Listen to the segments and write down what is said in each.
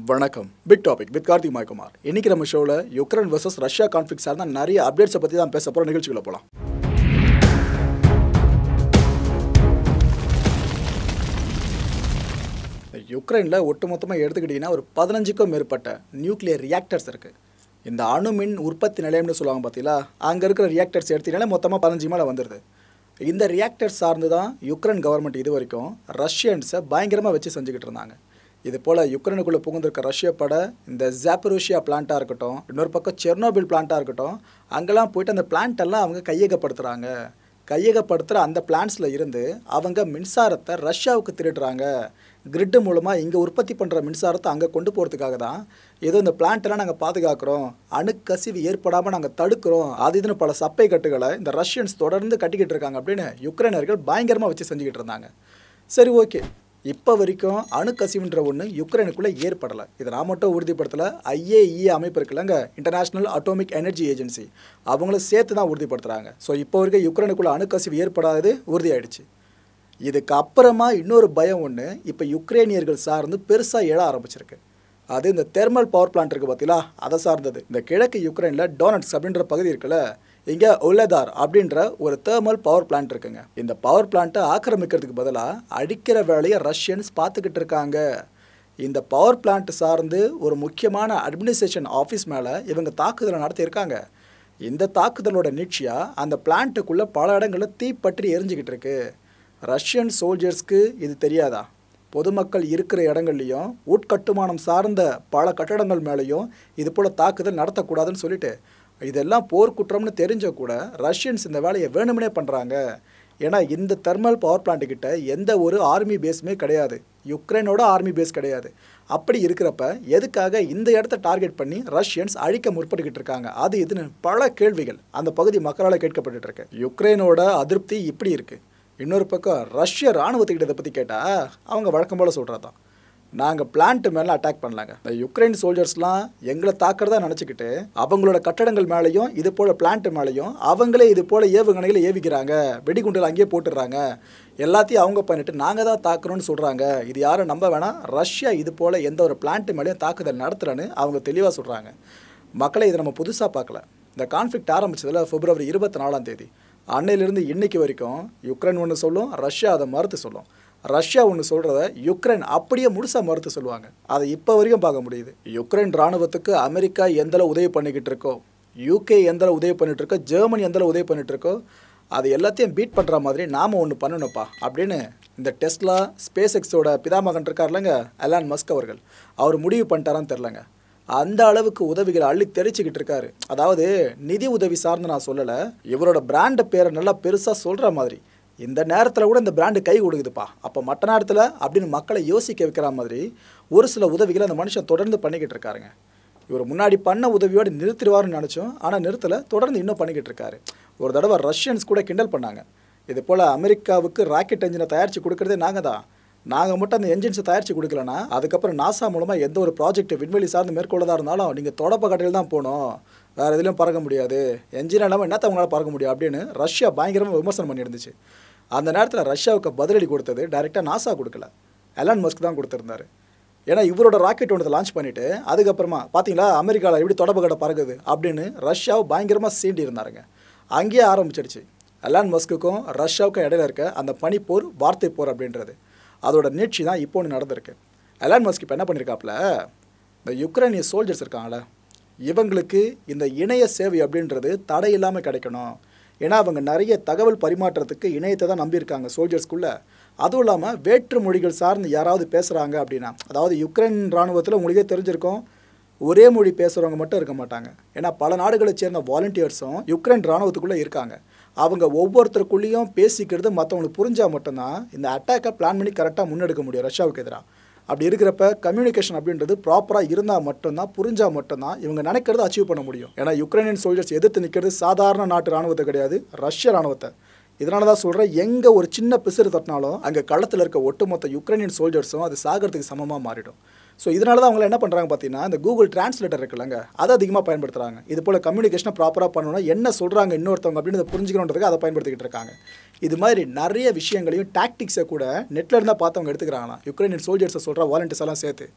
வணக்கம் big topic with Karthik மாய்குமார் இன்னைக்கு நம்ம ஷோவில் யுக்ரைன் வர்சஸ் ரஷ்யா கான்ஃபிளிக் சார்ந்த நிறைய அப்டேட்ஸை பற்றி தான் பேச போகிற நிகழ்ச்சிகளை போகலாம் யுக்ரைனில் ஒட்டுமொத்தமாக எடுத்துக்கிட்டிங்கன்னா ஒரு பதினஞ்சுக்கும் மேற்பட்ட நியூக்ளியர் ரியாக்டர்ஸ் இருக்குது இந்த அணு மின் உற்பத்தி நிலையம்னு சொல்லுவாங்க பார்த்தீங்களா அங்கே இருக்கிற ரியாக்டர்ஸ் எடுத்தீங்கன்னா மொத்தமாக பதினஞ்சு மேலே வந்துடுது இந்த ரியாக்டர்ஸ் சார்ந்து தான் யுக்ரைன் கவர்மெண்ட் இது வரைக்கும் ரஷ்யன்ஸை பயங்கரமாக வச்சு செஞ்சுக்கிட்டு இருந்தாங்க இது போல் யுக்ரைனுக்குள்ளே புகுந்திருக்க ரஷ்ய பட இந்த ஜாப்பரோஷியா பிளான்ட்டாக இருக்கட்டும் இன்னொரு பக்கம் செர்னோபில் பிளான்ட்டாக இருக்கட்டும் அங்கெல்லாம் போயிட்டு அந்த பிளான்ட் எல்லாம் அவங்க கையகப்படுத்துகிறாங்க கையகப்படுத்துகிற அந்த பிளான்ஸில் இருந்து அவங்க மின்சாரத்தை ரஷ்யாவுக்கு திருடுறாங்க கிரிட்டு மூலமாக இங்கே உற்பத்தி பண்ணுற மின்சாரத்தை அங்கே கொண்டு போகிறதுக்காக தான் ஏதோ இந்த பிளான்ட்டெல்லாம் நாங்கள் பாதுகாக்கிறோம் அணுக்கசிவு ஏற்படாமல் நாங்கள் தடுக்கிறோம் அது இதுன்னு பல சப்பை கட்டுகளை இந்த ரஷ்யன்ஸ் தொடர்ந்து கட்டிக்கிட்டு இருக்காங்க அப்படின்னு யுக்ரைனர்கள் பயங்கரமாக வச்சு செஞ்சுக்கிட்டு இருந்தாங்க சரி ஓகே இப்போ வரைக்கும் அணுக்கசிவுன்ற ஒன்று யுக்ரைனுக்குள்ளே ஏற்படலை இதை நான் மட்டும் உறுதிப்படுத்தலை ஐஏஇ அமைப்பு இருக்குல்லங்க இன்டர்நேஷ்னல் அட்டோமிக் எனர்ஜி ஏஜென்சி அவங்களும் சேர்த்து தான் உறுதிப்படுத்துகிறாங்க ஸோ இப்போ வரைக்கும் யுக்ரைனுக்குள்ளே அணுக்கசிவு ஏற்படாதது உறுதியாயிடுச்சு இதுக்கு அப்புறமா இன்னொரு பயம் ஒன்று இப்போ யுக்ரைனியர்கள் சார்ந்து பெருசாக எழ ஆரம்பிச்சிருக்கு அது இந்த தெர்மல் பவர் பிளான்ட் இருக்குது பார்த்தீங்களா அதை சார்ந்தது இந்த கிழக்கு யுக்ரைனில் டோனட்ஸ் அப்படின்ற பகுதி இருக்குல்ல இங்கே உல்லதார் அப்படின்ற ஒரு தேர்மல் பவர் பிளான்ட் இருக்குங்க இந்த பவர் பிளான்ட்டை ஆக்கிரமிக்கிறதுக்கு பதிலாக அடிக்கிற வேலையை ரஷ்யன்ஸ் பார்த்துக்கிட்டு இருக்காங்க இந்த பவர் பிளான்ட் சார்ந்து ஒரு முக்கியமான அட்மினிஸ்ட்ரேஷன் ஆஃபீஸ் மேலே இவங்க தாக்குதலை நடத்தியிருக்காங்க இந்த தாக்குதலோட நீட்சியாக அந்த பிளான்ட்டுக்குள்ளே பல இடங்களில் தீப்பற்றி எரிஞ்சுக்கிட்டு இருக்கு ரஷ்யன் சோல்ஜர்ஸ்க்கு இது தெரியாதா பொதுமக்கள் இருக்கிற இடங்கள்லையும் உட்கட்டுமானம் சார்ந்த பல கட்டடங்கள் மேலேயும் இது போல் தாக்குதல் நடத்தக்கூடாதுன்னு சொல்லிட்டு இதெல்லாம் போர்க்குற்றம்னு தெரிஞ்ச கூட ரஷ்யன்ஸ் இந்த வேலையை வேணும்னே பண்ணுறாங்க ஏன்னா இந்த தெர்மல் பவர் பிளான்ட் கிட்ட எந்த ஒரு ஆர்மி பேஸுமே கிடையாது யுக்ரைனோட ஆர்மி பேஸ் கிடையாது அப்படி இருக்கிறப்ப எதுக்காக இந்த இடத்த டார்கெட் பண்ணி ரஷ்யன்ஸ் அழிக்க முற்பட்டுக்கிட்டு இருக்காங்க அது இதுன்னு பல கேள்விகள் அந்த பகுதி மக்களால் கேட்கப்பட்டு இருக்கு யுக்ரைனோட அதிருப்தி இப்படி இருக்குது இன்னொரு பக்கம் ரஷ்ய இராணுவத்துக்கிட்ட இதை பற்றி கேட்டால் அவங்க வழக்கம் போல் சொல்கிறது தான் நாங்கள் பிளான்ட் மேலே அட்டாக் பண்ணலாங்க இந்த யுக்ரைன் சோல்ஜர்ஸ்லாம் எங்களை தாக்கிறதா நினச்சிக்கிட்டு அவங்களோட கட்டடங்கள் மேலேயும் இது போல் பிளான்ட் மேலேயும் அவங்களே இது போல் ஏவுகணைகளை ஏவிக்கிறாங்க வெடிகுண்டில் அங்கேயே போட்டுடுறாங்க எல்லாத்தையும் அவங்க பண்ணிட்டு நாங்கள் தான் தாக்குறோம்னு சொல்கிறாங்க இது யாரும் நம்ப வேணாம் ரஷ்யா இது போல் எந்த ஒரு பிளான்ட் மேலேயும் தாக்குதல் நடத்துகிறேன்னு அவங்க தெளிவாக சொல்கிறாங்க மக்களை இதை நம்ம புதுசாக பார்க்கல இந்த கான்ஃப்ளிக்ட் ஆரம்பிச்சதில் பிப்ரவரி இருபத்தி நாலாம் தேதி அன்னையிலிருந்து இன்னைக்கு வரைக்கும் யுக்ரைன் ஒன்று சொல்லும் ரஷ்யா அதை மறுத்து சொல்லும் ரஷ்யா ஒன்று சொல்கிறத யுக்ரைன் அப்படியே முழுசாக மறுத்து சொல்லுவாங்க அதை இப்போ வரைக்கும் பார்க்க முடியுது யுக்ரைன் இராணுவத்துக்கு அமெரிக்கா எந்தளவு உதவி பண்ணிக்கிட்டு இருக்கோ யூகே எந்தளவு உதவி பண்ணிட்டு இருக்கோ ஜெர்மனி எந்தளவு உதவி பண்ணிட்டு இருக்கோ அது எல்லாத்தையும் பீட் பண்ணுற மாதிரி நாம் ஒன்று பண்ணணும்ப்பா அப்படின்னு இந்த டெஸ்லா ஸ்பேஸ் எக்ஸோட பிதாமகன் இருக்கார்லங்க அலான் மஸ்க் அவர்கள் அவர் முடிவு பண்ணிட்டாரான்னு தெரிலங்க அந்த அளவுக்கு உதவிகளை அள்ளி தெரிச்சுக்கிட்டு இருக்காரு அதாவது நிதி உதவி சார்ந்து நான் சொல்லலை இவரோட பிராண்ட் பேரை நல்லா பெருசாக சொல்கிற மாதிரி இந்த நேரத்தில் கூட இந்த பிராண்டு கை கொடுக்குதுப்பா அப்போ மற்ற நேரத்தில் அப்படின்னு மக்களை யோசிக்க வைக்கிற மாதிரி ஒரு சில உதவிகளை அந்த மனுஷன் தொடர்ந்து பண்ணிக்கிட்டு இருக்காருங்க இவர் முன்னாடி பண்ண உதவியோடு நிறுத்திடுவார்னு நினச்சோம் ஆனால் நிறுத்தலை தொடர்ந்து இன்னும் பண்ணிக்கிட்டு இருக்காரு ஒரு தடவை ரஷ்யன்ஸ் கூட கிண்டல் பண்ணாங்க இது போல் அமெரிக்காவுக்கு ராக்கெட் என்ஜினை தயாரித்து கொடுக்குறதே நாங்கள் தான் நாங்கள் மட்டும் அந்த என்ஜின்ஸை தயாரித்து கொடுக்கலனா அதுக்கப்புறம் நாசா மூலமாக எந்த ஒரு ப்ராஜெக்ட் விண்வெளி சார்ந்து மேற்கொள்ளதாக இருந்தாலும் நீங்கள் தொடப்ப கடையில் தான் போகணும் வேறு எதுலையும் பறக்க முடியாது என்ஜின் இல்லாமல் என்னத்த அவங்களால பறக்க முடியும் அப்படின்னு ரஷ்யா பயங்கரமாக விமர்சனம் பண்ணியிருந்துச்சு அந்த நேரத்தில் ரஷ்யாவுக்கு பதிலடி கொடுத்தது டைரெக்டாக நாசா கொடுக்கல எலான் மஸ்க் தான் கொடுத்துருந்தாரு ஏன்னா இவரோட ராக்கெட் ஒன்று லான்ச் பண்ணிவிட்டு அதுக்கப்புறமா பார்த்தீங்களா அமெரிக்காவில் எப்படி தொடப்ப கடை பறக்குது அப்படின்னு ரஷ்யாவை பயங்கரமாக சீண்டி இருந்தாருங்க அங்கேயே ஆரம்பிச்சிடுச்சு எலான் மஸ்க்குக்கும் ரஷ்யாவுக்கும் இடையில இருக்க அந்த பனிப்போர் வார்த்தை போர் அப்படின்றது அதோட நீட்சி தான் இப்போ ஒன்று நடந்திருக்கு எலான் மஸ்க் இப்போ என்ன பண்ணியிருக்காப்புல இந்த யுக்ரைனிய சோல்ஜர்ஸ் இருக்காங்களே இவங்களுக்கு இந்த இணைய சேவை அப்படின்றது தடை இல்லாமல் கிடைக்கணும் ஏன்னா அவங்க நிறைய தகவல் பரிமாற்றத்துக்கு இணையத்தை தான் நம்பியிருக்காங்க சோல்ஜர்ஸ்குள்ளே அதுவும் இல்லாமல் வேற்று மொழிகள் சார்ந்து யாராவது பேசுகிறாங்க அப்படின்னா அதாவது யுக்ரைன் இராணுவத்தில் உங்களுக்கே தெரிஞ்சிருக்கும் ஒரே மொழி பேசுகிறவங்க மட்டும் இருக்க மாட்டாங்க ஏன்னா பல நாடுகளை சேர்ந்த வாலண்டியர்ஸும் யுக்ரைன் இராணுவத்துக்குள்ளே இருக்காங்க அவங்க ஒவ்வொருத்தருக்குள்ளேயும் பேசிக்கிறது மற்றவங்களுக்கு புரிஞ்சால் மட்டும்தான் இந்த அட்டாக்கை பிளான் பண்ணி கரெக்டாக முன்னெடுக்க முடியும் ரஷ்யாவுக்கு எதிராக அப்படி இருக்கிறப்ப கம்யூனிகேஷன் அப்படின்றது ப்ராப்பராக இருந்தால் மட்டும்தான் புரிஞ்சால் மட்டும்தான் இவங்க நினைக்கிறத அச்சீவ் பண்ண முடியும் ஏன்னா யுக்ரைனியன் சோல்ஜர்ஸ் எதிர்த்து நிற்கிறது சாதாரண நாட்டு ராணுவத்தை கிடையாது ரஷ்ய ராணுவத்தை இதனால தான் சொல்கிறேன் எங்கே ஒரு சின்ன பிசுறு தட்டினாலும் அங்கே களத்தில் இருக்க ஒட்டுமொத்த யுக்ரைனியன் சோல்ஜர்ஸும் அது சாகிறதுக்கு சமமாக மாறிடும் ஸோ இதனால தான் அவங்க என்ன பண்ணுறாங்க பார்த்தீங்கன்னா இந்த கூகுள் டிரான்ஸ்லேட்டர் இருக்குல்லங்க அதை அதிகமாக பயன்படுத்துகிறாங்க இது போல் கம்யூனிகேஷனை ப்ராப்பராக பண்ணணும் என்ன சொல்கிறாங்க இன்னொருத்தவங்க அப்படின்னு அதை புரிஞ்சுக்கணுன்றதுக்கு அதை பயன்படுத்திக்கிட்டு இருக்காங்க இது மாதிரி நிறைய விஷயங்களையும் டாக்டிக்ஸை கூட நெட்டில் இருந்தால் பார்த்தவங்க எடுத்துக்கிறாங்களா யுக்ரைனியன் சோல்ஜர்ஸை சொல்கிற வாலண்டியர்ஸ் எல்லாம் சேர்த்து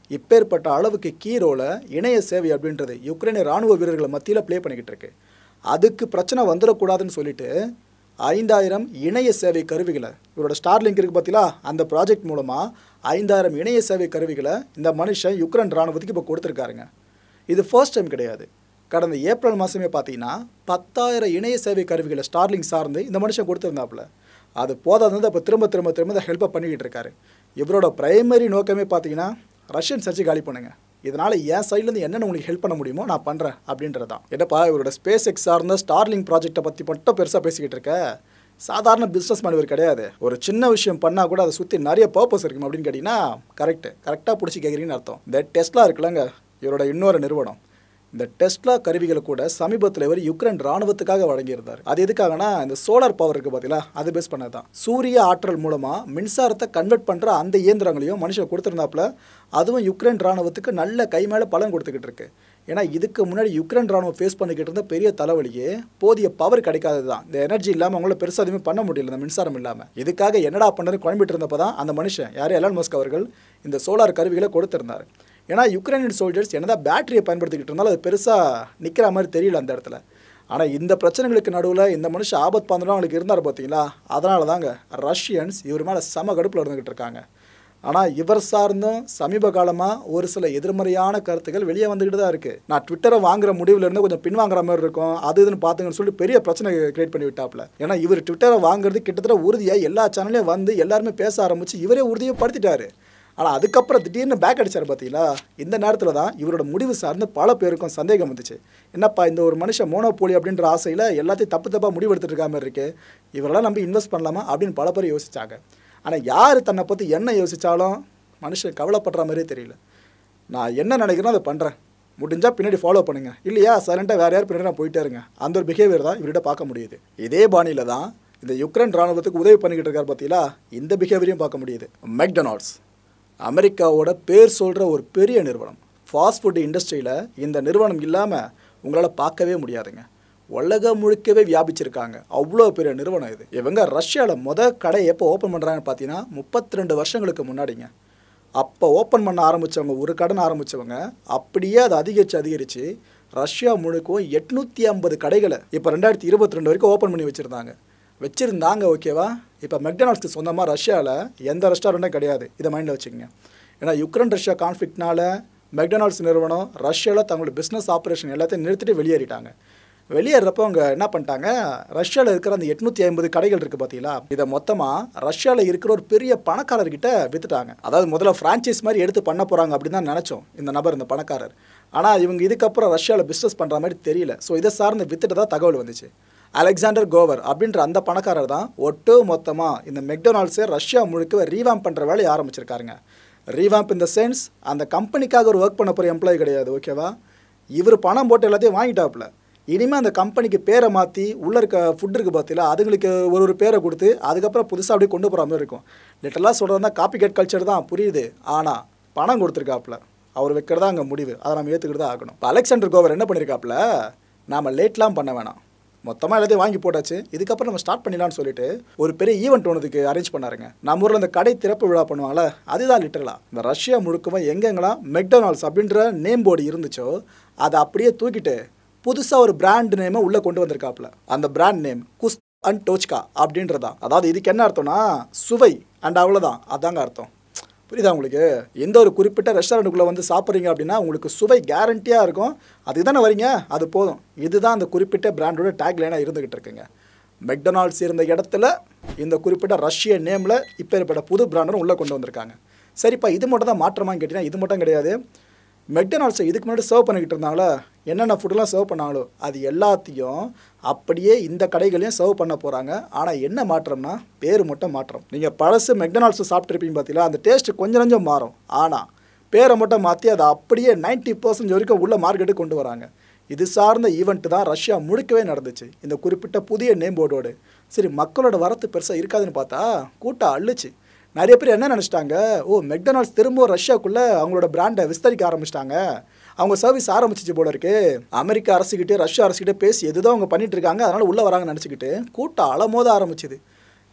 இப்பேற்பட்ட அளவுக்கு கீரோல இணைய சேவை அப்படின்றது யுக்ரைனிய ராணுவ வீரர்களை மத்தியில் ப்ளே பண்ணிக்கிட்டு இருக்கு அதுக்கு பிரச்சனை வந்துடக்கூடாதுன்னு சொல்லிட்டு ஐந்தாயிரம் இணைய சேவை கருவிகளை இவரோட ஸ்டார்லிங்க் இருக்கு பார்த்தீங்களா அந்த ப்ராஜெக்ட் மூலமாக ஐந்தாயிரம் இணைய சேவை கருவிகளை இந்த மனுஷன் யுக்ரைன் ராணுவத்துக்கு இப்போ கொடுத்துருக்காருங்க இது ஃபர்ஸ்ட் டைம் கிடையாது கடந்த ஏப்ரல் மாதமே பார்த்தீங்கன்னா பத்தாயிரம் இணைய சேவை கருவிகளை ஸ்டார்லிங் சார்ந்து இந்த மனுஷன் கொடுத்துருந்தாப்புல அது போதாது அப்போ திரும்ப திரும்ப திரும்ப இந்த ஹெல்ப்பை பண்ணிக்கிட்டு இருக்காரு இவரோட பிரைமரி நோக்கமே பார்த்தீங்கன்னா ரஷ்யன் சர்ச்சை காலி பண்ணுங்க இதனால் என் சைட்லேருந்து என்னென்ன உங்களுக்கு ஹெல்ப் பண்ண முடியுமோ நான் பண்ணுறேன் அப்படின்றது தான் என்னப்பா இவரோட ஸ்பேஸ் எக்ஸ் சார்ந்த ஸ்டார்லிங் ப்ராஜெக்ட்டை பற்றி மட்டும் பெருசாக பேசிக்கிட்டு இருக்க சாதாரண பிஸ்னஸ் மேன் இவர் கிடையாது ஒரு சின்ன விஷயம் பண்ணால் கூட அதை சுற்றி நிறைய பர்பஸ் இருக்கும் அப்படின்னு கேட்டிங்கன்னா கரெக்டு கரெக்டாக பிடிச்சி கேட்குறீங்கன்னு அர்த்தம் இந்த டெஸ்ட்லா இருக்குல்லங்க இவரோட இன்னொரு நிறுவனம் இந்த டெஸ்லா கருவிகளை கூட சமீபத்தில் இவர் யுக்ரைன் ராணுவத்துக்காக வழங்கியிருந்தார் அது எதுக்காகனா இந்த சோலார் பவர் இருக்குது பார்த்தீங்களா அது பேஸ் பண்ணது தான் சூரிய ஆற்றல் மூலமாக மின்சாரத்தை கன்வெர்ட் பண்ணுற அந்த இயந்திரங்களையும் மனுஷன் கொடுத்துருந்தாப்புல அதுவும் யுக்ரைன் ராணுவத்துக்கு நல்ல கை மேலே பலன் கொடுத்துக்கிட்டு இருக்கு ஏன்னா இதுக்கு முன்னாடி யுக்ரைன் ராணுவம் ஃபேஸ் பண்ணிக்கிட்டு இருந்த பெரிய தலைவலியே போதிய பவர் கிடைக்காதது தான் இந்த எனர்ஜி இல்லாமல் அவங்கள பெருசாக எதுவுமே பண்ண முடியல இந்த மின்சாரம் இல்லாமல் இதுக்காக என்னடா பண்ணுறது குழம்பிட்டு இருந்தப்போ தான் அந்த மனுஷன் யார் எலான் மஸ்க் அவர்கள் இந்த சோலார் கருவிகளை கொடுத்துருந்தார் ஏன்னா யுக்ரைனியன் சோல்ஜர்ஸ் என்னதான் பேட்டரியை பயன்படுத்திக்கிட்டு இருந்தாலும் அது பெருசாக நிற்கிற மாதிரி தெரியல அந்த இடத்துல ஆனால் இந்த பிரச்சனைகளுக்கு நடுவில் இந்த மனுஷன் ஆபத் பாந்தரம் அவங்களுக்கு இருந்தார் பார்த்தீங்களா அதனால தாங்க ரஷ்யன்ஸ் இவர் மேலே சம கடுப்பில் இருந்துக்கிட்டு இருக்காங்க ஆனால் இவர் சார்ந்தும் சமீப காலமாக ஒரு சில எதிர்மறையான கருத்துக்கள் வெளியே வந்துக்கிட்டு தான் இருக்குது நான் ட்விட்டரை வாங்குற முடிவுல இருந்து கொஞ்சம் பின்வாங்குற மாதிரி இருக்கும் அது இதுன்னு பார்த்துங்கன்னு சொல்லிட்டு பெரிய பிரச்சனை கிரியேட் பண்ணி விட்டாப்ல ஏன்னா இவர் ட்விட்டரை வாங்குறது கிட்டத்தட்ட உறுதியாக எல்லா சேனல்லையும் வந்து எல்லாருமே பேச ஆரம்பிச்சு இவரே உறுதியை படுத்திட்டாரு ஆனால் அதுக்கப்புறம் திடீர்னு பேக் அடிச்சார் பார்த்தீங்களா இந்த நேரத்தில் தான் இவரோட முடிவு சார்ந்து பல பேருக்கும் சந்தேகம் வந்துச்சு என்னப்பா இந்த ஒரு மனுஷன் மோனோபோலி அப்படின்ற ஆசையில் எல்லாத்தையும் தப்பு தப்பாக முடிவு எடுத்துட்டு இருக்க மாதிரி இருக்கு இவரெல்லாம் நம்பி இன்வெஸ்ட் பண்ணலாமா அப்படின்னு பல பேர் யோசிச்சாங்க ஆனால் யார் தன்னை பற்றி என்ன யோசித்தாலும் மனுஷன் கவலைப்படுற மாதிரியே தெரியல நான் என்ன நினைக்கிறேனோ அதை பண்ணுறேன் முடிஞ்சால் பின்னாடி ஃபாலோ பண்ணுங்க இல்லையா சைலண்ட்டாக வேறு யார் பின்னாடி நான் போயிட்டே இருங்க அந்த ஒரு பிஹேவியர் தான் இவர்கிட்ட பார்க்க முடியுது இதே பாணியில் தான் இந்த யுக்ரைன் ராணுவத்துக்கு உதவி பண்ணிக்கிட்டு இருக்கார் பார்த்தீங்களா இந்த பிஹேவியரையும் பார்க்க முடியுது மெக்டொனால்ட்ஸ் அமெரிக்காவோட பேர் சொல்கிற ஒரு பெரிய நிறுவனம் ஃபாஸ்ட் ஃபுட் இண்டஸ்ட்ரியில் இந்த நிறுவனம் இல்லாமல் உங்களால் பார்க்கவே முடியாதுங்க உலகம் முழுக்கவே வியாபிச்சிருக்காங்க அவ்வளோ பெரிய நிறுவனம் இது இவங்க ரஷ்யாவில் மொதல் கடை எப்போ ஓப்பன் பண்ணுறாங்கன்னு பார்த்தீங்கன்னா முப்பத்தி ரெண்டு வருஷங்களுக்கு முன்னாடிங்க அப்போ ஓப்பன் பண்ண ஆரம்பித்தவங்க ஒரு கடன் ஆரம்பித்தவங்க அப்படியே அதை அதிகரித்து அதிகரித்து ரஷ்யா முழுக்கவும் எட்நூற்றி ஐம்பது கடைகளை இப்போ ரெண்டாயிரத்தி இருபத்தி ரெண்டு வரைக்கும் ஓப்பன் பண்ணி வச்சுருந்தாங்க வச்சுருந்தாங்க ஓகேவா இப்போ மெக்டனால்ட்ஸ்க்கு சொந்தமாக ரஷ்யாவில் எந்த ரெஸ்டாரண்ட்டும் கிடையாது இதை மைண்டில் வச்சுக்கோங்க ஏன்னா யுக்ரைன் ரஷ்யா கான்ஃப்ளிக்ட்னால மெக்டனால்ட்ஸ் நிறுவனம் ரஷ்யாவில் தங்களோட பிஸ்னஸ் ஆப்ரேஷன் எல்லாத்தையும் நிறுத்திட்டு வெளியேறிட்டாங்க வெளியேறப்போ அவங்க என்ன பண்ணிட்டாங்க ரஷ்யாவில் இருக்கிற அந்த எட்நூற்றி ஐம்பது கடைகள் இருக்குது பார்த்தீங்களா இதை மொத்தமாக ரஷ்யாவில் இருக்கிற ஒரு பெரிய பணக்காரர்கிட்ட வித்துட்டாங்க அதாவது முதல்ல ஃப்ரான்ச்சைஸ் மாதிரி எடுத்து பண்ண போகிறாங்க அப்படின்னு தான் நினச்சோம் இந்த நபர் இந்த பணக்காரர் ஆனால் இவங்க இதுக்கப்புறம் ரஷ்யாவில் பிஸ்னஸ் பண்ணுற மாதிரி தெரியல ஸோ இதை சார்ந்து வித்துட்டு தான் தகவல் வந்துச்சு அலெக்சாண்டர் கோவர் அப்படின்ற அந்த பணக்காரர் தான் ஒட்டு மொத்தமாக இந்த மெக்டொனால்ட்ஸை ரஷ்யா முழுக்க ரீவாம் பண்ணுற வேலையை ஆரம்பிச்சிருக்காருங்க ரீவாம்ப் இந்த சென்ஸ் அந்த கம்பெனிக்காக ஒரு ஒர்க் பண்ண போகிற எம்ப்ளாயி கிடையாது ஓகேவா இவர் பணம் போட்டு எல்லாத்தையும் வாங்கிட்டாப்புல இனிமேல் அந்த கம்பெனிக்கு பேரை மாற்றி உள்ளே இருக்க ஃபுட் இருக்குது பார்த்தீங்களா அதுங்களுக்கு ஒரு ஒரு பேரை கொடுத்து அதுக்கப்புறம் புதுசாக அப்படியே கொண்டு போகிற மாதிரி இருக்கும் லிட்டலாக சொல்கிறதா காப்பி கேட் கல்ச்சர் தான் புரியுது ஆனால் பணம் கொடுத்துருக்காப்புல அவர் வைக்கிறதா அங்கே முடிவு அதை நம்ம ஏற்றுக்கிட்டு தான் ஆகணும் இப்போ அலெக்சாண்டர் கோவர் என்ன பண்ணியிருக்காப்புல நாம் லேட்லாம் பண்ண வேணாம் மொத்தமாக எல்லாத்தையும் வாங்கி போட்டாச்சு இதுக்கப்புறம் நம்ம ஸ்டார்ட் பண்ணிடலாம்னு சொல்லிட்டு ஒரு பெரிய ஈவெண்ட் ஒன்றுக்கு அரேஞ்ச் பண்ணாருங்க நம்ம ஊரில் இந்த கடை திறப்பு விழா பண்ணுவாங்கல்ல அதுதான் லிட்டரலாக இந்த ரஷ்யா முழுக்கமாக எங்கெங்கெல்லாம் மெக்டொனால்ட்ஸ் அப்படின்ற நேம் போர்டு இருந்துச்சோ அதை அப்படியே தூக்கிட்டு புதுசாக ஒரு பிராண்ட் நேமை உள்ளே கொண்டு வந்திருக்காப்புல அந்த பிராண்ட் நேம் குஸ் அண்ட் டோச்கா அப்படின்றதான் அதாவது இதுக்கு என்ன அர்த்தம்னா சுவை அண்ட் அவ்வளோதான் அதாங்க அர்த்தம் புரியுதா உங்களுக்கு எந்த ஒரு குறிப்பிட்ட ரெஸ்டாரண்ட்டுக்குள்ளே வந்து சாப்பிட்றீங்க அப்படின்னா உங்களுக்கு சுவை கேரண்டியாக இருக்கும் அதுக்கு தானே வரீங்க அது போதும் இதுதான் அந்த குறிப்பிட்ட பிராண்டோட டேக் லைனாக இருந்துக்கிட்டு இருக்குங்க மெக்டொனால்ட்ஸ் இருந்த இடத்துல இந்த குறிப்பிட்ட ரஷ்ய நேமில் இப்போ ஏற்பட்ட புது பிராண்டும் உள்ளே கொண்டு வந்திருக்காங்க சரிப்பா இது மட்டும் தான் மாற்றமான்னு கேட்டிங்கன்னா இது மட்டும் கிடையாது மெக்டொனால்ட்ஸை இதுக்கு முன்னாடி சர்வ் பண்ணிக்கிட்டு இருந்தாங்களோ என்னென்ன ஃபுட்டெல்லாம் சர்வ் பண்ணாங்களோ அது எல்லாத்தையும் அப்படியே இந்த கடைகளையும் சர்வ் பண்ண போகிறாங்க ஆனால் என்ன மாற்றம்னா பேர் மட்டும் மாற்றம் நீங்கள் பழசு மெக்டொனால்ட்ஸ் சாப்பிட்ருப்பீங்க பார்த்தீங்களா அந்த டேஸ்ட் கொஞ்சம் கொஞ்சம் மாறும் ஆனால் பேரை மட்டும் மாற்றி அதை அப்படியே நைன்ட்டி பர்சன்ட் வரைக்கும் உள்ள மார்க்கெட்டுக்கு கொண்டு வராங்க இது சார்ந்த ஈவெண்ட் தான் ரஷ்யா முழுக்கவே நடந்துச்சு இந்த குறிப்பிட்ட புதிய நேம் போர்டோடு சரி மக்களோட வரத்து பெருசாக இருக்காதுன்னு பார்த்தா கூட்டம் அள்ளுச்சு நிறைய பேர் என்ன நினச்சிட்டாங்க ஓ மெக்டொனால்ட்ஸ் திரும்ப ரஷ்யாக்குள்ளே அவங்களோட பிராண்டை விஸ்தரிக்க ஆரம்பிச்சிட்டாங்க அவங்க சர்வீஸ் ஆரம்பிச்சிச்சு போல இருக்கு அமெரிக்க அரசுக்கிட்டே ரஷ்யா அரசுக்கிட்டே பேசி எதுதான் அவங்க பண்ணிட்டு இருக்காங்க அதனால உள்ளே வராங்கன்னு நினச்சிக்கிட்டு கூட்டம் அலமோத ஆரம்பிச்சுது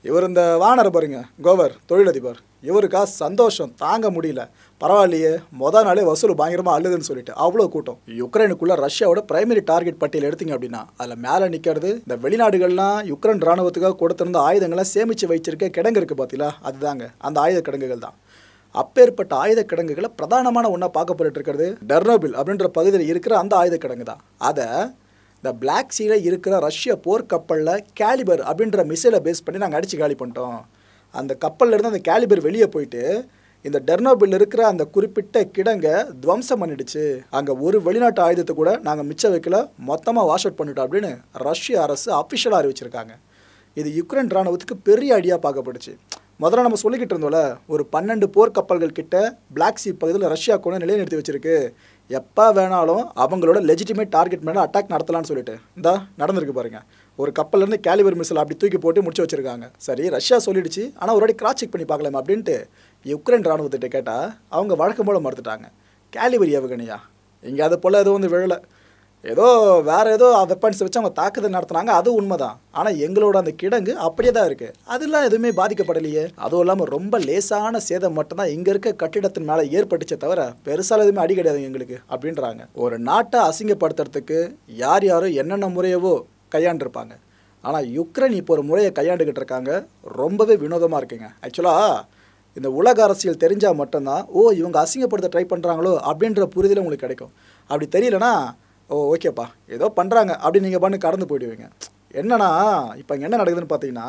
இவர் இந்த வானர் பாருங்க கோவர் தொழிலதிபர் இவருக்கா சந்தோஷம் தாங்க முடியல பரவாயில்லையே மொதல் நாளே வசூல் பயங்கரமாக அள்ளுதுன்னு சொல்லிட்டு அவ்வளோ கூட்டம் யுக்ரைனுக்குள்ள ரஷ்யாவோட பிரைமரி டார்கெட் பட்டியல் எடுத்தீங்க அப்படின்னா அதில் மேலே நிற்கிறது இந்த வெளிநாடுகள்லாம் யுக்ரைன் ராணுவத்துக்காக கொடுத்திருந்த ஆயுதங்களை சேமித்து வச்சிருக்க கிடங்கு இருக்குது பார்த்தீங்களா அதுதாங்க அந்த ஆயுத கிடங்குகள் தான் அப்பேற்பட்ட ஆயுத கிடங்குகளை பிரதானமான ஒன்றா பார்க்கப்பட்டு இருக்கிறது டெர்னோபில் அப்படின்ற பகுதியில் இருக்கிற அந்த ஆயுத கிடங்கு தான் அதை இந்த பிளாக் சீல இருக்கிற ரஷ்ய போர்க்கப்பலில் கேலிபர் அப்படின்ற மிசைலை பேஸ் பண்ணி நாங்கள் அடித்து காலி பண்ணிட்டோம் அந்த கப்பல்ல இருந்து அந்த கேலிபர் வெளியே போயிட்டு இந்த டெர்னோபில் இருக்கிற அந்த குறிப்பிட்ட கிடங்கை துவம்சம் பண்ணிடுச்சு அங்கே ஒரு வெளிநாட்டு ஆயுதத்தை கூட நாங்கள் மிச்சம் வைக்கல மொத்தமாக வாஷ் அவுட் பண்ணிட்டோம் அப்படின்னு ரஷ்ய அரசு அஃபிஷியலாக அறிவிச்சிருக்காங்க இது யுக்ரைன் ராணுவத்துக்கு பெரிய ஐடியா பார்க்கப்படுச்சு முதல்ல நம்ம சொல்லிக்கிட்டு இருந்தோம்ல ஒரு பன்னெண்டு போர் கப்பல்கள் கிட்ட பிளாக் சீ பகுதியில் ரஷ்யா கூட நிலைநிறுத்தி வச்சிருக்கு எப்போ வேணாலும் அவங்களோட லெஜிட்டிமேட் டார்கெட் மேலே அட்டாக் நடத்தலாம்னு சொல்லிட்டு இந்தா நடந்திருக்கு பாருங்க ஒரு கப்பல்லேருந்து கேலிபர் மிசைல் அப்படி தூக்கி போட்டு முடிச்சு வச்சிருக்காங்க சரி ரஷ்யா சொல்லிடுச்சு ஆனால் ஒரு வாட்டி கிராஸ் செக் பண்ணி பார்க்கலாமா அப்படின்ட்டு யுக்ரைன் ராணுவத்திட்ட கேட்டால் அவங்க வழக்கம் போல மறுத்துட்டாங்க கேலிபர் ஏவுகணையா இங்கே அது போல் எதுவும் வந்து விழலை ஏதோ வேற ஏதோ வெப்பன்ஸ் வச்சு அவங்க தாக்குதல் நடத்துனாங்க அது உண்மைதான் ஆனால் எங்களோட அந்த கிடங்கு அப்படியே தான் இருக்கு அதெல்லாம் எதுவுமே பாதிக்கப்படலையே அதுவும் இல்லாமல் ரொம்ப லேசான சேதம் மட்டும்தான் இங்கே இருக்க கட்டிடத்தின் மேலே ஏற்பட்டுச்சே தவிர பெருசால எதுவுமே அடி கிடையாது எங்களுக்கு அப்படின்றாங்க ஒரு நாட்டை அசிங்கப்படுத்துறதுக்கு யார் யாரோ என்னென்ன முறையவோ கையாண்டிருப்பாங்க ஆனால் யுக்ரைன் இப்போ ஒரு முறையை கையாண்டுக்கிட்டு இருக்காங்க ரொம்பவே வினோதமாக இருக்குங்க ஆக்சுவலாக இந்த உலக அரசியல் தெரிஞ்சால் மட்டும்தான் ஓ இவங்க அசிங்கப்படுத்த ட்ரை பண்ணுறாங்களோ அப்படின்ற புரிதல் உங்களுக்கு கிடைக்கும் அப்படி தெரியலனா ஓ ஓகேப்பா ஏதோ பண்ணுறாங்க அப்படின்னு நீங்கள் பண்ணி கடந்து போயிடுவீங்க என்னன்னா இப்போ இங்கே என்ன நடக்குதுன்னு பார்த்தீங்கன்னா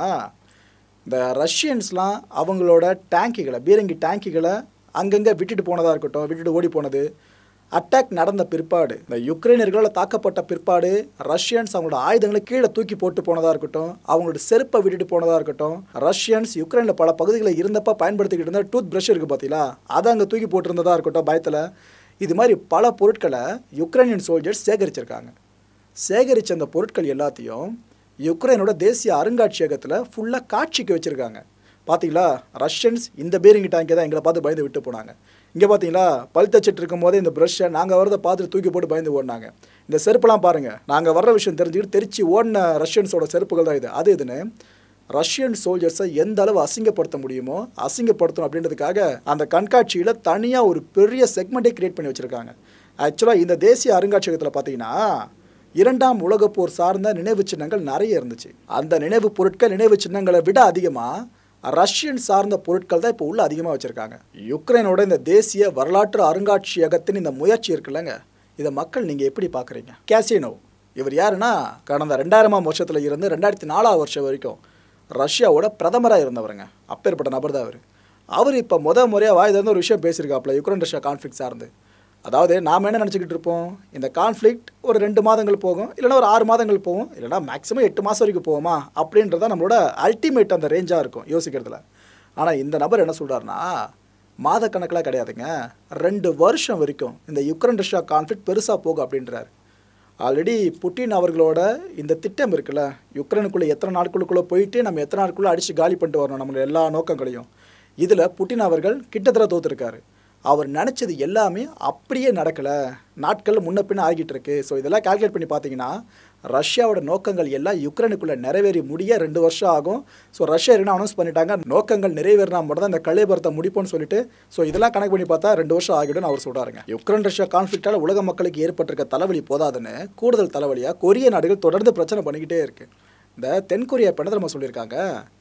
இந்த ரஷ்யன்ஸ்லாம் அவங்களோட டேங்கிகளை பீரங்கி டேங்கிகளை அங்கங்கே விட்டுட்டு போனதாக இருக்கட்டும் விட்டுட்டு ஓடி போனது அட்டாக் நடந்த பிற்பாடு இந்த யுக்ரைனியர்களால் தாக்கப்பட்ட பிற்பாடு ரஷ்யன்ஸ் அவங்களோட ஆயுதங்களை கீழே தூக்கி போட்டு போனதாக இருக்கட்டும் அவங்களோட செருப்பை விட்டுட்டு போனதாக இருக்கட்டும் ரஷ்யன்ஸ் யுக்ரைனில் பல பகுதிகளில் இருந்தப்ப பயன்படுத்திக்கிட்டு இருந்த டூத் ப்ரஷ் இருக்குது பார்த்தீங்களா அதை அங்கே தூக்கி போட்டிருந்ததாக இருக்கட்டும் பயத்தில் இது மாதிரி பல பொருட்களை யுக்ரைனியன் சோல்ஜர்ஸ் சேகரிச்சிருக்காங்க சேகரித்த அந்த பொருட்கள் எல்லாத்தையும் யுக்ரைனோட தேசிய அருங்காட்சியகத்தில் ஃபுல்லாக காட்சிக்கு வச்சுருக்காங்க பார்த்தீங்களா ரஷ்யன்ஸ் இந்த பீரிங் டேங்கை தான் எங்களை பார்த்து பயந்து விட்டு போனாங்க இங்கே பார்த்தீங்களா பல் தச்சிட்டு இருக்கும் போதே இந்த ப்ரஷ்ஷை நாங்கள் வரதை பார்த்துட்டு தூக்கி போட்டு பயந்து ஓடினாங்க இந்த செருப்புலாம் பாருங்கள் நாங்கள் வர்ற விஷயம் தெரிஞ்சுக்கிட்டு தெரிச்சு ஓடின ரஷ்யன்ஸோட செருப்புகள் தான் இது அது இதுன்னு ரஷ்யன் சோல்ஜர்ஸை எந்த அளவு அசிங்கப்படுத்த முடியுமோ அசிங்கப்படுத்தணும் அப்படின்றதுக்காக அந்த கண்காட்சியில் தனியாக ஒரு பெரிய செக்மெண்ட்டே கிரியேட் பண்ணி வச்சுருக்காங்க ஆக்சுவலாக இந்த தேசிய அருங்காட்சியகத்தில் பார்த்தீங்கன்னா இரண்டாம் உலகப் போர் சார்ந்த நினைவு சின்னங்கள் நிறைய இருந்துச்சு அந்த நினைவு பொருட்கள் நினைவு சின்னங்களை விட அதிகமாக ரஷ்யன் சார்ந்த பொருட்கள் தான் இப்போ உள்ள அதிகமாக வச்சுருக்காங்க யுக்ரைனோட இந்த தேசிய வரலாற்று அருங்காட்சியகத்தின் இந்த முயற்சி இருக்குல்லங்க இதை மக்கள் நீங்கள் எப்படி பார்க்குறீங்க கேசினோ இவர் யாருன்னா கடந்த ரெண்டாயிரமாம் வருஷத்தில் இருந்து ரெண்டாயிரத்தி நாலாம் வருஷம் வரைக்கும் ரஷ்யாவோட பிரதமராக இருந்தவருங்க அப்பேற்பட்ட நபர் தான் அவர் அவர் இப்போ முத முறையாக வாய் திறந்து ஒரு விஷயம் பேசியிருக்காப்புல யுக்ரைன் ரஷ்யா கான்ஃப்ளிக் சார்ந்து அதாவது நாம் என்ன நினச்சிக்கிட்டு இருப்போம் இந்த கான்ஃப்ளிக்ட் ஒரு ரெண்டு மாதங்கள் போகும் இல்லைன்னா ஒரு ஆறு மாதங்கள் போகும் இல்லைன்னா மேக்ஸிமம் எட்டு மாதம் வரைக்கும் போகுமா அப்படின்றத நம்மளோட அல்டிமேட் அந்த ரேஞ்சாக இருக்கும் யோசிக்கிறதுல ஆனால் இந்த நபர் என்ன சொல்கிறாருன்னா மாதக்கணக்கில் கிடையாதுங்க ரெண்டு வருஷம் வரைக்கும் இந்த யுக்ரைன் ரஷ்யா கான்ஃப்ளிக்ட் பெருசாக போகும் அப்படின்றாரு ஆல்ரெடி புட்டின் அவர்களோட இந்த திட்டம் இருக்குல்ல யுக்ரைனுக்குள்ளே எத்தனை நாட்களுக்குள்ளே போயிட்டு நம்ம எத்தனை நாட்களுக்குள்ளே அடித்து காலி பண்ணிட்டு வரணும் நம்மளோட எல்லா நோக்கங்களையும் இதில் புட்டின் அவர்கள் கிட்டத்தட்ட தோத்துருக்காரு அவர் நினச்சது எல்லாமே அப்படியே நடக்கலை நாட்கள் முன்ன பின்ன ஆகிட்டு இருக்கு ஸோ இதெல்லாம் கால்குலேட் பண்ணி பார்த்தீங்கன்னா ரஷ்யாவோட நோக்கங்கள் எல்லாம் யுக்ரைனுக்குள்ளே நிறைவேறி முடிய ரெண்டு வருஷம் ஆகும் ஸோ ரஷ்யா என்ன அனௌன்ஸ் பண்ணிட்டாங்க நோக்கங்கள் நிறைவேறினா மட்டும் தான் இந்த கலைபரத்தை முடிப்போம்னு சொல்லிட்டு ஸோ இதெல்லாம் கணக்கு பண்ணி பார்த்தா ரெண்டு வருஷம் ஆகிடும்னு அவர் சொல்கிறாருங்க யுக்ரைன் ரஷ்யா கான்ஃப்ளிக்டால் உலக மக்களுக்கு ஏற்பட்டிருக்க தலைவலி போதாதுன்னு கூடுதல் தலைவலியாக கொரிய நாடுகள் தொடர்ந்து பிரச்சனை பண்ணிக்கிட்டே இருக்கு இந்த தென்கொரியா இப்போ என்ன தெரியுமா சொல்லியிருக்காங்க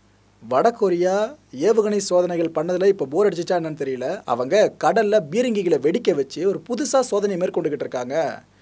வட கொரியா ஏவுகணை சோதனைகள் பண்ணதில் இப்போ போர் அடிச்சிச்சா என்னன்னு தெரியல அவங்க கடலில் பீரங்கிகளை வெடிக்க வச்சு ஒரு புதுசாக சோதனை மேற்கொண்டுக்கிட்டு இருக்காங்க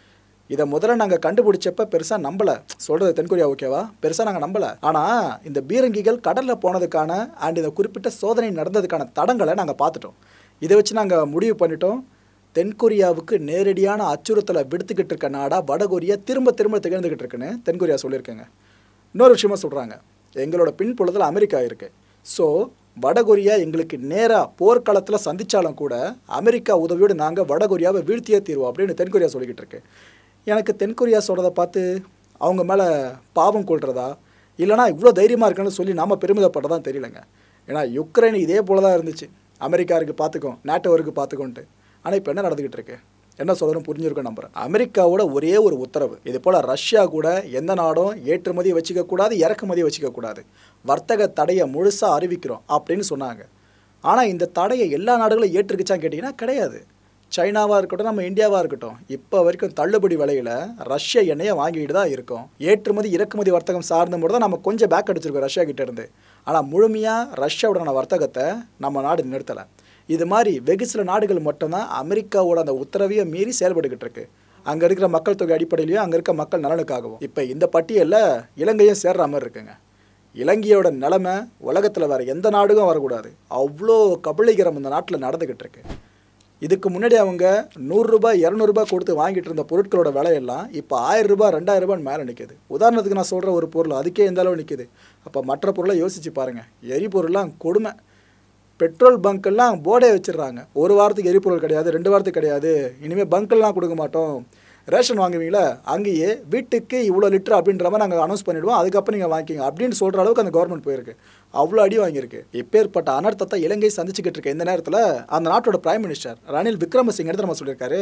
இதை முதல்ல நாங்கள் கண்டுபிடிச்சப்ப பெருசாக நம்பலை சொல்கிறது தென்கொரியா ஓகேவா பெருசாக நாங்கள் நம்பலை ஆனால் இந்த பீரங்கிகள் கடலில் போனதுக்கான அண்ட் இந்த குறிப்பிட்ட சோதனை நடந்ததுக்கான தடங்களை நாங்கள் பார்த்துட்டோம் இதை வச்சு நாங்கள் முடிவு பண்ணிட்டோம் தென்கொரியாவுக்கு நேரடியான அச்சுறுத்தலை விடுத்துக்கிட்டு இருக்க நாடாக வடகொரியா திரும்ப திரும்ப திகழ்ந்துக்கிட்டு இருக்குன்னு தென்கொரியா சொல்லியிருக்கேங்க இன்னொரு விஷயமா சொல்கிறாங்க எங்களோட பின்புலத்தில் அமெரிக்கா இருக்குது ஸோ வடகொரியா எங்களுக்கு நேராக போர்க்களத்தில் சந்தித்தாலும் கூட அமெரிக்கா உதவியோடு நாங்கள் வடகொரியாவை வீழ்த்தியே தீர்வோம் அப்படின்னு தென்கொரியா சொல்லிக்கிட்டு இருக்கு எனக்கு தென்கொரியா சொல்கிறத பார்த்து அவங்க மேலே பாவம் கொள்றதா இல்லைனா இவ்வளோ தைரியமாக இருக்குன்னு சொல்லி நாம் பெருமிதப்பட்டதான் தெரியலங்க ஏன்னா யுக்ரைன் இதே போல தான் இருந்துச்சு அமெரிக்கா இருக்குது பார்த்துக்கோ நேட்டோ இருக்குது பார்த்துக்கோன்ட்டு ஆனால் இப்போ என்ன நடந்துக்கிட்டு இருக்கு என்ன சொல்கிறோம் புரிஞ்சிருக்கும் நம்புறேன் அமெரிக்காவோட ஒரே ஒரு உத்தரவு இது போல் ரஷ்யா கூட எந்த நாடும் ஏற்றுமதியை வச்சுக்க கூடாது இறக்குமதியை வச்சுக்க கூடாது வர்த்தக தடையை முழுசாக அறிவிக்கிறோம் அப்படின்னு சொன்னாங்க ஆனால் இந்த தடையை எல்லா நாடுகளும் ஏற்றுக்குச்சான்னு கேட்டிங்கன்னா கிடையாது சைனாவாக இருக்கட்டும் நம்ம இந்தியாவாக இருக்கட்டும் இப்போ வரைக்கும் தள்ளுபடி விலையில் ரஷ்ய எண்ணெயை வாங்கிட்டு தான் இருக்கோம் ஏற்றுமதி இறக்குமதி வர்த்தகம் சார்ந்த மட்டும் தான் நம்ம கொஞ்சம் பேக் அடிச்சிருக்கோம் ரஷ்யா கிட்ட இருந்து ஆனால் முழுமையாக ரஷ்யாவுடனான வர்த்தகத்தை நம்ம நாடு நிறுத்தலை இது மாதிரி வெகு சில நாடுகள் மட்டும்தான் அமெரிக்காவோட அந்த உத்தரவையை மீறி செயல்பட்டுக்கிட்டு இருக்கு அங்கே இருக்கிற மக்கள் தொகை அடிப்படையிலையும் அங்கே இருக்க மக்கள் நலனுக்காகவும் இப்போ இந்த பட்டியலில் இலங்கையும் சேர்ற மாதிரி இருக்குங்க இலங்கையோட நிலைமை உலகத்தில் வேறு எந்த நாடுக்கும் வரக்கூடாது அவ்வளோ கபலீகரம் இந்த நாட்டில் நடந்துக்கிட்டு இருக்கு இதுக்கு முன்னாடி அவங்க நூறுரூபா இரநூறுபா கொடுத்து வாங்கிட்டு இருந்த பொருட்களோட விலையெல்லாம் இப்போ ஆயிரம் ரூபாய் ரெண்டாயிரம் ரூபான்னு மேலே நிற்கிது உதாரணத்துக்கு நான் சொல்கிற ஒரு பொருள் அதுக்கே இந்த அளவு நிற்கிது அப்போ மற்ற பொருளை யோசிச்சு பாருங்கள் எரிபொருள்லாம் கொடுமை பெட்ரோல் பங்க்கெல்லாம் போர்டே வச்சிடுறாங்க ஒரு வாரத்துக்கு எரிபொருள் கிடையாது ரெண்டு வாரத்துக்கு கிடையாது இனிமேல் பங்க்கெல்லாம் கொடுக்க மாட்டோம் ரேஷன் வாங்குவீங்களா அங்கேயே வீட்டுக்கு இவ்வளோ லிட்டர் அப்படின்ற மாதிரி நாங்கள் அனௌன்ஸ் பண்ணிவிடுவோம் அதுக்கப்புறம் நீங்கள் வாங்கிக்கிங்க அப்படின்னு சொல்கிற அளவுக்கு அந்த கவர்மெண்ட் போயிருக்கு அவ்வளோ அடி வாங்கியிருக்கு இப்பேற்பட்ட அனர்த்தத்தை இலங்கை சந்திச்சுக்கிட்டு இருக்க இந்த நேரத்தில் அந்த நாட்டோட பிரைம் மினிஸ்டர் ரணில் விக்ரமசிங்க எடுத்து நம்ம சொல்லியிருக்காரு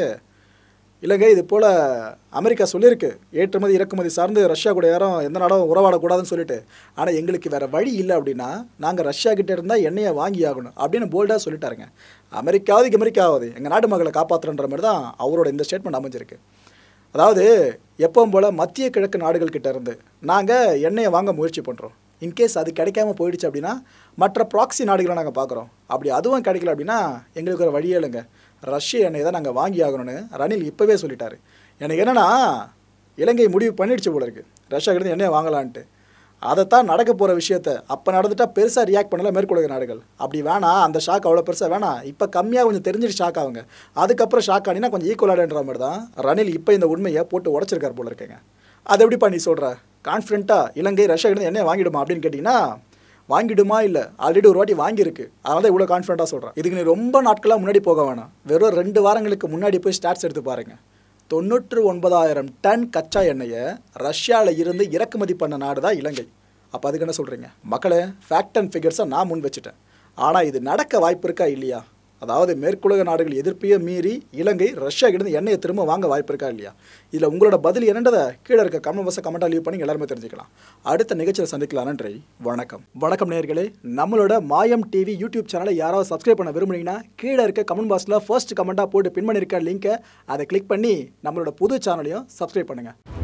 இலங்கை இது போல் அமெரிக்கா சொல்லியிருக்கு ஏற்றுமதி இறக்குமதி சார்ந்து ரஷ்யா கூட யாரும் எந்த நாடும் உறவாடக்கூடாதுன்னு சொல்லிட்டு ஆனால் எங்களுக்கு வேறு வழி இல்லை அப்படின்னா நாங்கள் ரஷ்யா கிட்ட இருந்தால் எண்ணெயை வாங்கி ஆகணும் அப்படின்னு போல்டாக சொல்லிட்டாருங்க அமெரிக்காவது அமெரிக்காவது எங்கள் நாட்டு மக்களை காப்பாற்றுறன்ற மாதிரி தான் அவரோட இந்த ஸ்டேட்மெண்ட் அமைஞ்சிருக்கு அதாவது எப்பவும் போல் மத்திய கிழக்கு நாடுகள் கிட்ட இருந்து நாங்கள் எண்ணெயை வாங்க முயற்சி பண்ணுறோம் இன்கேஸ் அது கிடைக்காம போயிடுச்சு அப்படின்னா மற்ற ப்ராக்சி நாடுகளை நாங்கள் பார்க்குறோம் அப்படி அதுவும் கிடைக்கல அப்படின்னா எங்களுக்கு ஒரு வழியே இல்லைங்க ரஷ்ய எண்ணெயை தான் நாங்கள் வாங்கி ஆகணும்னு ரணில் இப்போவே சொல்லிட்டாரு எனக்கு என்னென்னா இலங்கை முடிவு பண்ணிடுச்சு போல இருக்கு ரஷ்யா கிட்ட எண்ணெயை வாங்கலான்ட்டு அதைத்தான் நடக்க போகிற விஷயத்த அப்போ நடந்துட்டா பெருசாக ரியாக்ட் பண்ணல மேற்குலக நாடுகள் அப்படி வேணாம் அந்த ஷாக் அவ்வளோ பெருசாக வேணாம் இப்போ கம்மியாக கொஞ்சம் தெரிஞ்சுட்டு ஷாக் ஆகுங்க அதுக்கப்புறம் ஷாக் ஆனினா கொஞ்சம் ஈக்குவலாடுன்ற மாதிரி தான் ரணில் இப்போ இந்த உண்மையை போட்டு உடச்சிருக்கார் போல இருக்கேங்க அது எப்படிப்பா நீ சொல்கிற கான்ஃபிடென்ட்டாக இலங்கை ரஷ்யா கிட்ட எண்ணெய் வாங்கிடுமா அப்படின்னு கேட்டிங்கன்னா வாங்கிடுமா இல்லை ஆல்ரெடி ஒரு வாட்டி வாங்கியிருக்கு அதனால தான் இவ்வளோ கான்ஃபிடண்ட்டாக சொல்கிறேன் இதுக்கு நீ ரொம்ப நாட்களாக முன்னாடி போக வேணாம் வெறும் ரெண்டு வாரங்களுக்கு முன்னாடி போய் ஸ்டாட்ஸ் எடுத்து பாருங்க தொண்ணூற்று ஒன்பதாயிரம் டன் கச்சா எண்ணெயை ரஷ்யாவில் இருந்து இறக்குமதி பண்ண நாடு தான் இலங்கை அப்போ அதுக்கு என்ன சொல்கிறீங்க மக்களே ஃபேக்ட் அண்ட் ஃபிகர்ஸை நான் முன் வச்சுட்டேன் ஆனால் இது நடக்க வாய்ப்பு இருக்கா இல்லையா அதாவது மேற்குலக நாடுகள் எதிர்ப்பையே மீறி இலங்கை ரஷ்யா கிட்ட எண்ணெயை திரும்ப வாங்க வாய்ப்பு இருக்கா இல்லையா இதில் உங்களோட பதில் என்னன்றதை கீழே இருக்க கமெண்ட் பாக்ஸை கமெண்ட்டாக லீவ் பண்ணி எல்லாருமே தெரிஞ்சுக்கலாம் அடுத்த நிகழ்ச்சியில் சந்திக்கலாம் நன்றி வணக்கம் வணக்கம் நேர்களே நம்மளோட மாயம் டிவி யூடியூப் சேனலை யாராவது சப்ஸ்கிரைப் பண்ண விரும்புனீங்கன்னா கீழே இருக்க கமெண்ட் பாக்ஸில் ஃபர்ஸ்ட் கமெண்ட்டாக போட்டு பின் பண்ணியிருக்க லிங்கை அதை கிளிக் பண்ணி நம்மளோட புது சேனலையும் சப்ஸ்கிரைப் பண்ணுங்கள்